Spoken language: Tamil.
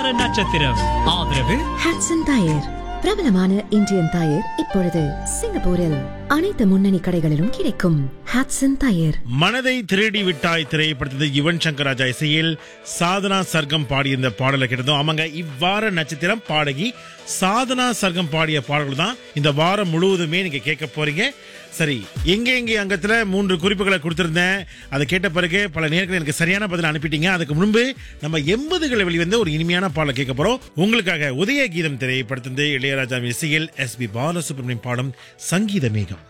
வார நட்சத்திரம் ஆதரவு ஹாட்சன் டயர் பிரபலமான இந்தியன் டயர் இப்பொழுது சிங்கப்பூரில் அனைத்து முன்னணி கடைகளிலும் கிடைக்கும் ஹாட்சன் டயர் மனதை திருடி விட்டாய் திரைப்படத்தில் யுவன் சங்கர் ராஜா இசையில் சாதனா சர்க்கம் பாடிய இந்த பாடலை கேட்டதும் ஆமாங்க இவ்வார நட்சத்திரம் பாடகி சாதனா சர்க்கம் பாடிய பாடல்கள் தான் இந்த வாரம் முழுவதுமே நீங்க கேட்க போறீங்க சரி எங்க எங்க அங்கத்துல மூன்று குறிப்புகளை கொடுத்திருந்தேன் அதை கேட்ட பிறகு பல நேரங்கள் எனக்கு சரியான பதில் அனுப்பிட்டீங்க அதுக்கு முன்பு நம்ம எண்பதுகளை வெளிவந்த ஒரு இனிமையான பாடலை கேட்க போறோம் உங்களுக்காக உதய கீதம் திரைப்படத்திலிருந்து இளையராஜா இசையில் எஸ் பி பாலசுப்ரமணியம் பாடம் சங்கீத மேகம்